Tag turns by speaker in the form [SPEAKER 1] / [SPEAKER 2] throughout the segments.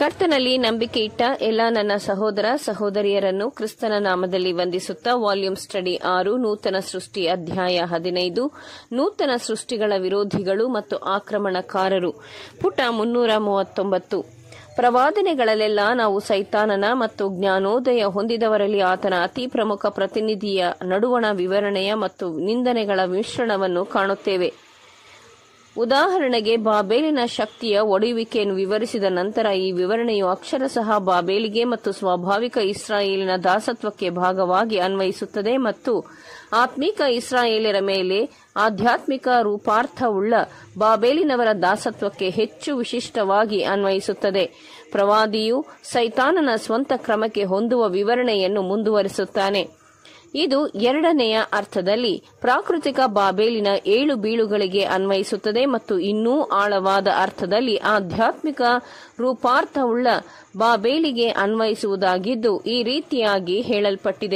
[SPEAKER 1] ಕರ್ತನಲ್ಲಿ ನಂಬಿಕೆ ಇಟ್ಟ ಎಲ್ಲ ನನ್ನ ಸಹೋದರ ಸಹೋದರಿಯರನ್ನು ಕ್ರಿಸ್ತನ ನಾಮದಲ್ಲಿ ವಂದಿಸುತ್ತಾ ವಾಲ್ಯೂಮ್ ಸ್ಟಡಿ ಆರು ನೂತನ ಸೃಷ್ಟಿ ಅಧ್ಯಾಯ ಹದಿನೈದು ನೂತನ ಸೃಷ್ಟಿಗಳ ವಿರೋಧಿಗಳು ಮತ್ತು ಆಕ್ರಮಣಕಾರರು ಪುಟ ಮುನ್ನೂರ ಮೂವತ್ತೊಂಬತ್ತು ಪ್ರವಾದನೆಗಳಲ್ಲೆಲ್ಲ ನಾವು ಸೈತಾನನ ಮತ್ತು ಜ್ಞಾನೋದಯ ಹೊಂದಿದವರಲ್ಲಿ ಆತನ ಅತಿ ಪ್ರಮುಖ ಪ್ರತಿನಿಧಿಯ ನಡುವಣ ವಿವರಣೆಯ ಮತ್ತು ನಿಂದನೆಗಳ ಮಿಶ್ರಣವನ್ನು ಕಾಣುತ್ತೇವೆ ಉದಾಹರಣೆಗೆ ಬಾಬೇಲಿನ ಶಕ್ತಿಯ ಒಡೆಯುವಿಕೆಯನ್ನು ವಿವರಿಸಿದ ನಂತರ ಈ ವಿವರಣೆಯು ಅಕ್ಷರಶಃ ಬಾಬೇಲಿಗೆ ಮತ್ತು ಸ್ವಾಭಾವಿಕ ಇಸ್ರಾಯೇಲಿನ ದಾಸತ್ವಕ್ಕೆ ಭಾಗವಾಗಿ ಅನ್ವಯಿಸುತ್ತದೆ ಮತ್ತು ಆತ್ಮಿಕ ಇಸ್ರಾಯೇಲರ ಮೇಲೆ ಆಧ್ಯಾತ್ಮಿಕ ರೂಪಾರ್ಥವುಳ್ಳ ಬಾಬೇಲಿನವರ ದಾಸತ್ವಕ್ಕೆ ಹೆಚ್ಚು ವಿಶಿಷ್ಟವಾಗಿ ಅನ್ವಯಿಸುತ್ತದೆ ಪ್ರವಾದಿಯು ಸೈತಾನನ ಸ್ವಂತ ಕ್ರಮಕ್ಕೆ ಹೊಂದುವ ವಿವರಣೆಯನ್ನು ಮುಂದುವರಿಸುತ್ತಾನೆ ಇದು ಎರಡನೆಯ ಅರ್ಥದಲ್ಲಿ ಪ್ರಾಕೃತಿಕ ಬಾಬೇಲಿನ ಏಳು ಬೀಳುಗಳಿಗೆ ಅನ್ವಯಿಸುತ್ತದೆ ಮತ್ತು ಇನ್ನೂ ಆಳವಾದ ಅರ್ಥದಲ್ಲಿ ಆಧ್ಯಾತ್ಮಿಕ ರೂಪಾರ್ಥವುಳ್ಳ ಬಾಬೇಲಿಗೆ ಅನ್ವಯಿಸುವುದಾಗಿದ್ದು ಈ ರೀತಿಯಾಗಿ ಹೇಳಲ್ಪಟ್ಟಿದೆ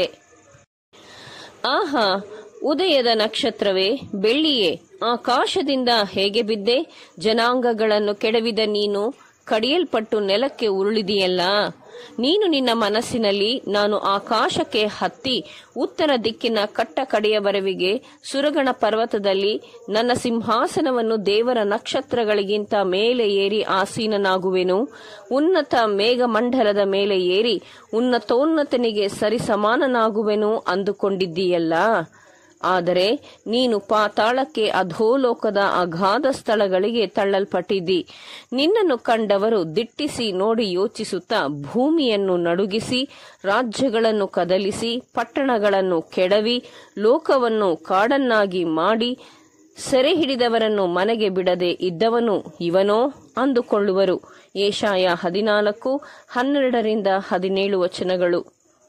[SPEAKER 1] ಆಹಾ ಉದಯದ ನಕ್ಷತ್ರವೇ ಬೆಳ್ಳಿಯೇ ಆಕಾಶದಿಂದ ಹೇಗೆ ಬಿದ್ದೆ ಜನಾಂಗಗಳನ್ನು ಕೆಡವಿದ ನೀನು ಕಡಿಯಲ್ಪಟ್ಟು ನೆಲಕ್ಕೆ ಉರುಳಿದೆಯಲ್ಲ ನೀನು ನಿನ್ನ ಮನಸ್ಸಿನಲ್ಲಿ ನಾನು ಆಕಾಶಕ್ಕೆ ಹತ್ತಿ ಉತ್ತರ ದಿಕ್ಕಿನ ಕಟ್ಟ ಕಡೆಯವರೆವಿಗೆ ಸುರಗಣ ಪರ್ವತದಲ್ಲಿ ನನ್ನ ಸಿಂಹಾಸನವನ್ನು ದೇವರ ನಕ್ಷತ್ರಗಳಿಗಿಂತ ಮೇಲೆ ಏರಿ ಆಸೀನನಾಗುವೆನು ಉನ್ನತ ಮೇಘಮಂಡಲದ ಮೇಲೆ ಏರಿ ಉನ್ನತೋನ್ನತನಿಗೆ ಸರಿಸಮಾನನಾಗುವೆನು ಅಂದುಕೊಂಡಿದ್ದೀಯಲ್ಲ ಆದರೆ ನೀನು ಪಾತಾಳಕ್ಕೆ ಅಧೋಲೋಕದ ಅಗಾಧ ಸ್ಥಳಗಳಿಗೆ ತಳ್ಳಲ್ಪಟ್ಟಿದ್ದಿ ನಿನ್ನನ್ನು ಕಂಡವರು ದಿಟ್ಟಿಸಿ ನೋಡಿ ಯೋಚಿಸುತ್ತಾ ಭೂಮಿಯನ್ನು ನಡುಗಿಸಿ ರಾಜ್ಯಗಳನ್ನು ಕದಲಿಸಿ ಪಟ್ಟಣಗಳನ್ನು ಕೆಡವಿ ಲೋಕವನ್ನು ಕಾಡನ್ನಾಗಿ ಮಾಡಿ ಸೆರೆ ಹಿಡಿದವರನ್ನು ಮನೆಗೆ ಬಿಡದೆ ಇದ್ದವನು ಇವನೋ ಅಂದುಕೊಳ್ಳುವರು ಏಷಾಯ ಹದಿನಾಲ್ಕು ಹನ್ನೆರಡರಿಂದ ಹದಿನೇಳು ವಚನಗಳು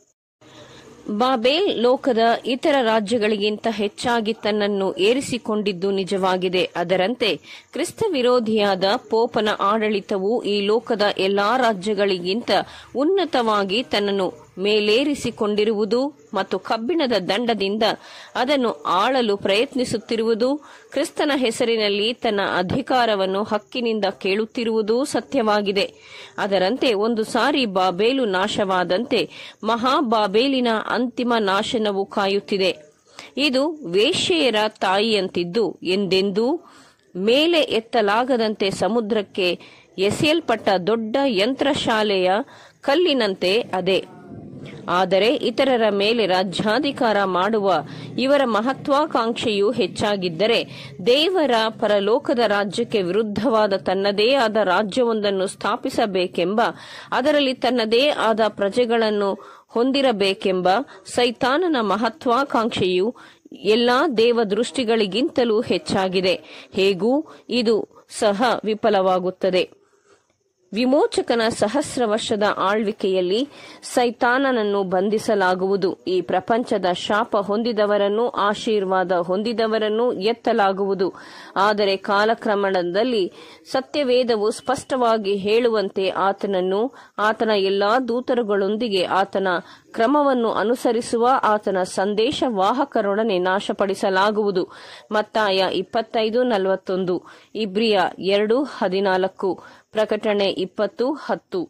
[SPEAKER 1] ಬಾಬೇಲ್ ಲೋಕದ ಇತರ ರಾಜ್ಯಗಳಿಗಿಂತ ಹೆಚ್ಚಾಗಿ ತನ್ನನ್ನು ಏರಿಸಿಕೊಂಡಿದ್ದು ನಿಜವಾಗಿದೆ ಅದರಂತೆ ಕ್ರಿಸ್ತ ವಿರೋಧಿಯಾದ ಪೋಪನ ಆಡಳಿತವು ಈ ಲೋಕದ ಎಲ್ಲಾ ರಾಜ್ಯಗಳಿಗಿಂತ ಉನ್ನತವಾಗಿ ತನ್ನನ್ನು ಮೇಲೇರಿಸಿಕೊಂಡಿರುವುದು ಮತ್ತು ಕಬ್ಬಿಣದ ದಂಡದಿಂದ ಅದನ್ನು ಆಳಲು ಪ್ರಯತ್ನಿಸುತ್ತಿರುವುದು ಕ್ರಿಸ್ತನ ಹೆಸರಿನಲ್ಲಿ ತನ್ನ ಅಧಿಕಾರವನ್ನು ಹಕ್ಕಿನಿಂದ ಕೇಳುತ್ತಿರುವುದೂ ಸತ್ಯವಾಗಿದೆ ಅದರಂತೆ ಒಂದು ಸಾರಿ ಬಾಬೇಲು ನಾಶವಾದಂತೆ ಮಹಾಬಾಬೇಲಿನ ಅಂತಿಮ ನಾಶನವು ಕಾಯುತ್ತಿದೆ ಇದು ವೇಶ್ಯೆಯರ ತಾಯಿಯಂತಿದ್ದು ಎಂದೆಂದೂ ಮೇಲೆ ಎತ್ತಲಾಗದಂತೆ ಸಮುದ್ರಕ್ಕೆ ಎಸೆಯಲ್ಪಟ್ಟ ದೊಡ್ಡ ಯಂತ್ರಶಾಲೆಯ ಕಲ್ಲಿನಂತೆ ಅದೇ ಆದರೆ ಇತರರ ಮೇಲೆ ರಾಜ್ಯಾಧಿಕಾರ ಮಾಡುವ ಇವರ ಮಹತ್ವಾಕಾಂಕ್ಷೆಯು ಹೆಚ್ಚಾಗಿದ್ದರೆ ದೇವರ ಪರಲೋಕದ ರಾಜ್ಯಕ್ಕೆ ವಿರುದ್ಧವಾದ ತನ್ನದೇ ಆದ ರಾಜ್ಯವೊಂದನ್ನು ಸ್ಥಾಪಿಸಬೇಕೆಂಬ ಅದರಲ್ಲಿ ತನ್ನದೇ ಆದ ಪ್ರಜೆಗಳನ್ನು ಹೊಂದಿರಬೇಕೆಂಬ ಸೈತಾನನ ಮಹತ್ವಾಕಾಂಕ್ಷೆಯು ಎಲ್ಲಾ ದೇವದೃಷ್ಟಿಗಳಿಗಿಂತಲೂ ಹೆಚ್ಚಾಗಿದೆ ಹೇಗೂ ಇದು ಸಹ ವಿಫಲವಾಗುತ್ತದೆ ವಿಮೋಚಕನ ಸಹಸ್ರ ವರ್ಷದ ಆಳ್ವಿಕೆಯಲ್ಲಿ ಸೈತಾನನನ್ನು ಬಂಧಿಸಲಾಗುವುದು ಈ ಪ್ರಪಂಚದ ಶಾಪ ಹೊಂದಿದವರನ್ನು ಆಶೀರ್ವಾದ ಹೊಂದಿದವರನ್ನು ಎತ್ತಲಾಗುವುದು ಆದರೆ ಕಾಲಕ್ರಮಣದಲ್ಲಿ ಸತ್ಯವೇದವು ಸ್ಪಷ್ಟವಾಗಿ ಹೇಳುವಂತೆ ಆತನನ್ನು ಆತನ ಎಲ್ಲಾ ದೂತರುಗಳೊಂದಿಗೆ ಆತನ ಕ್ರಮವನ್ನು ಅನುಸರಿಸುವ ಆತನ ಸಂದೇಶ ವಾಹಕರೊಡನೆ ನಾಶಪಡಿಸಲಾಗುವುದು ಮತ್ತಾಯ ಇಪ್ಪತ್ತೈದು ನಲವತ್ತೊಂದು ಇಬ್ರಿಯ ಎರಡು ಹದಿನಾಲ್ಕು ಪ್ರಕಟಣೆ ಇಪ್ಪತ್ತು ಹತ್ತು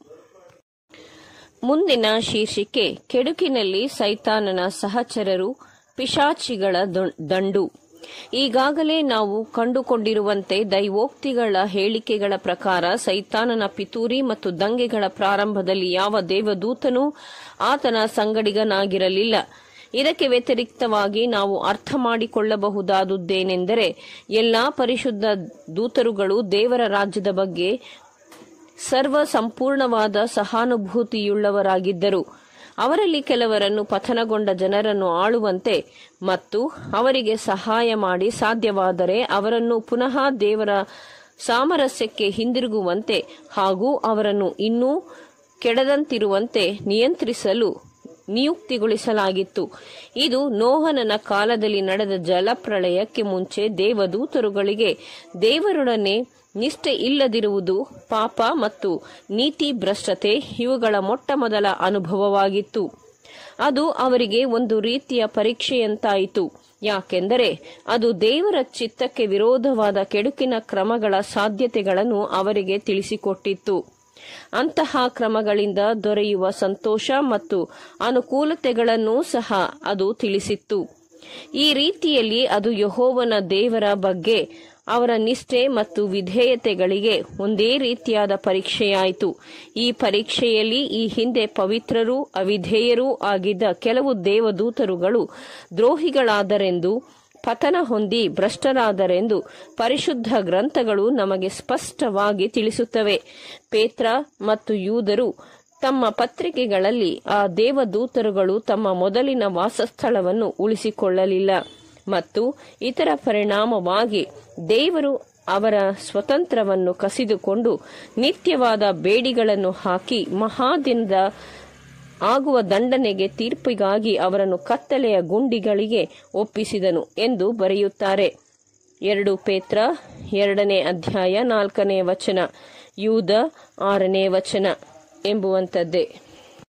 [SPEAKER 1] ಮುಂದಿನ ಶೀರ್ಷಿಕೆ ಕೆಡುಕಿನಲ್ಲಿ ಸೈತಾನನ ಸಹಚರರು ಪಿಶಾಚಿಗಳ ದಂಡು ಈಗಾಗಲೇ ನಾವು ಕಂಡುಕೊಂಡಿರುವಂತೆ ದೈವೋಕ್ತಿಗಳ ಹೇಳಿಕೆಗಳ ಪ್ರಕಾರ ಸೈತಾನನ ಪಿತೂರಿ ಮತ್ತು ದಂಗೆಗಳ ಪ್ರಾರಂಭದಲ್ಲಿ ಯಾವ ದೇವದೂತನೂ ಆತನ ಸಂಗಡಿಗನಾಗಿರಲಿಲ್ಲ ಇದಕ್ಕೆ ವ್ಯತಿರಿಕ್ತವಾಗಿ ನಾವು ಅರ್ಥ ಮಾಡಿಕೊಳ್ಳಬಹುದಾದುದೇನೆಂದರೆ ಎಲ್ಲಾ ಪರಿಶುದ್ಧ ದೂತರುಗಳು ದೇವರ ರಾಜ್ಯದ ಬಗ್ಗೆ ಸರ್ವ ಸಂಪೂರ್ಣವಾದ ಸಹಾನುಭೂತಿಯುಳ್ಳವರಾಗಿದ್ದರು ಅವರಲ್ಲಿ ಕೆಲವರನ್ನು ಪತನಗೊಂಡ ಜನರನ್ನು ಆಳುವಂತೆ ಮತ್ತು ಅವರಿಗೆ ಸಹಾಯ ಮಾಡಿ ಸಾಧ್ಯವಾದರೆ ಅವರನ್ನು ಪುನಃ ದೇವರ ಸಾಮರಸ್ಯಕ್ಕೆ ಹಿಂದಿರುಗುವಂತೆ ಹಾಗೂ ಅವರನ್ನು ಇನ್ನೂ ಕೆಡದಂತಿರುವಂತೆ ನಿಯಂತ್ರಿಸಲು ನಿಯುಕ್ತಿಗೊಳಿಸಲಾಗಿತ್ತು ಇದು ನೋಹನನ ಕಾಲದಲ್ಲಿ ನಡೆದ ಜಲಪ್ರಳಯಕ್ಕೆ ಮುಂಚೆ ದೇವದೂತರುಗಳಿಗೆ ದೇವರೊಡನೆ ನಿಷ್ಠೆ ಇಲ್ಲದಿರುವುದು ಪಾಪ ಮತ್ತು ನೀತಿ ಭ್ರಷ್ಟತೆ ಇವುಗಳ ಮೊಟ್ಟ ಮೊದಲ ಅನುಭವವಾಗಿತ್ತು ಅದು ಅವರಿಗೆ ಒಂದು ರೀತಿಯ ಪರೀಕ್ಷೆಯಂತಾಯಿತು ಯಾಕೆಂದರೆ ಅದು ದೇವರ ಚಿತ್ತಕ್ಕೆ ವಿರೋಧವಾದ ಕೆಡುಕಿನ ಕ್ರಮಗಳ ಸಾಧ್ಯತೆಗಳನ್ನು ಅವರಿಗೆ ತಿಳಿಸಿಕೊಟ್ಟಿತ್ತು ಅಂತಹ ಕ್ರಮಗಳಿಂದ ದೊರೆಯುವ ಸಂತೋಷ ಮತ್ತು ಅನುಕೂಲತೆಗಳನ್ನೂ ಸಹ ಅದು ತಿಳಿಸಿತ್ತು ಈ ರೀತಿಯಲ್ಲಿ ಅದು ಯಹೋವನ ದೇವರ ಬಗ್ಗೆ ಅವರ ನಿಷ್ಠೆ ಮತ್ತು ವಿಧೇಯತೆಗಳಿಗೆ ಒಂದೇ ರೀತಿಯಾದ ಪರೀಕ್ಷೆಯಾಯಿತು ಈ ಪರೀಕ್ಷೆಯಲ್ಲಿ ಈ ಹಿಂದೆ ಪವಿತ್ರರೂ ಅವಿಧೇಯರೂ ಆಗಿದ್ದ ಕೆಲವು ದೇವದೂತರುಗಳು ದ್ರೋಹಿಗಳಾದರೆಂದು ಪತನ ಹೊಂದಿ ಭ್ರಷ್ಟರಾದರೆಂದು ಪರಿಶುದ್ಧ ಗ್ರಂಥಗಳು ನಮಗೆ ಸ್ಪಷ್ಟವಾಗಿ ತಿಳಿಸುತ್ತವೆ ಪೇತ್ರ ಮತ್ತು ಯೂದರು ತಮ್ಮ ಪತ್ರಿಕೆಗಳಲ್ಲಿ ಆ ದೇವದೂತರುಗಳು ತಮ್ಮ ಮೊದಲಿನ ವಾಸಸ್ಥಳವನ್ನು ಉಳಿಸಿಕೊಳ್ಳಲಿಲ್ಲ ಮತ್ತು ಇದರ ಪರಿಣಾಮವಾಗಿ ದೇವರು ಅವರ ಸ್ವತಂತ್ರವನ್ನು ಕಸಿದುಕೊಂಡು ನಿತ್ಯವಾದ ಬೇಡಿಗಳನ್ನು ಹಾಕಿ ಮಹಾದಿನದ ಆಗುವ ದಂಡನೆಗೆ ತೀರ್ಪಿಗಾಗಿ ಅವರನ್ನು ಕತ್ತಲೆಯ ಗುಂಡಿಗಳಿಗೆ ಒಪ್ಪಿಸಿದನು ಎಂದು ಬರೆಯುತ್ತಾರೆ ಎರಡು ಪೇತ್ರ ಎರಡನೇ ಅಧ್ಯಾಯ ನಾಲ್ಕನೇ ವಚನ ಯೂದ ಆರನೇ ವಚನ ಎಂಬುವಂಥದ್ದೇ